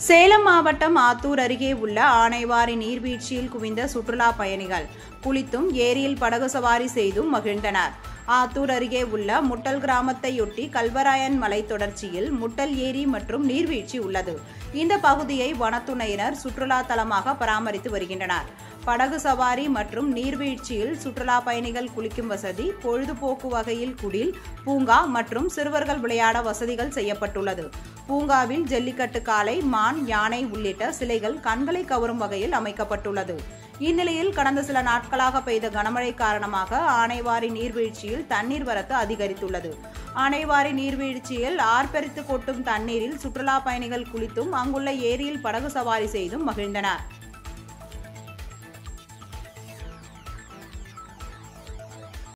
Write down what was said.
சேலம் மாவட்டம் ஆத்தூர் அருகே உள்ள ஆனைவாரி நீர்வீழ்ச்சியில் குவிந்த சுற்றுலா பயணிகள் குளித்தும் ஏரியில் படகு சவாரி செய்தும் மகிழ்ந்தனர் ஆத்தூர் அருகே உள்ள முட்டல் கிராமத்தையொட்டி கல்வராயன் மலை தொடர்ச்சியில் முட்டல் ஏரி மற்றும் நீர்வீழ்ச்சி உள்ளது இந்த பகுதியை வனத்துறையினர் சுற்றுலா தலமாக பராமரித்து வருகின்றனர் படகு சவாரி மற்றும் நீர்வீழ்ச்சியில் சுற்றுலா பயணிகள் குளிக்கும் வசதி பொழுதுபோக்கு வகையில் குடில் பூங்கா மற்றும் சிறுவர்கள் விளையாட வசதிகள் செய்யப்பட்டுள்ளது பூங்காவில் ஜல்லிக்கட்டு காளை மான் யானை உள்ளிட்ட சிலைகள் கண்களை கவரும் வகையில் அமைக்கப்பட்டுள்ளது இந்நிலையில் கடந்த சில நாட்களாக பெய்த கனமழை காரணமாக ஆனைவாரி நீர்வீழ்ச்சியில் தண்ணீர் வரத்து அதிகரித்துள்ளது ஆனைவாரி நீர்வீழ்ச்சியில் ஆர்ப்பரித்து கொட்டும் தண்ணீரில் சுற்றுலா பயணிகள் குளித்தும் அங்குள்ள ஏரியில் படகு சவாரி செய்தும் மகிழ்ந்தனர்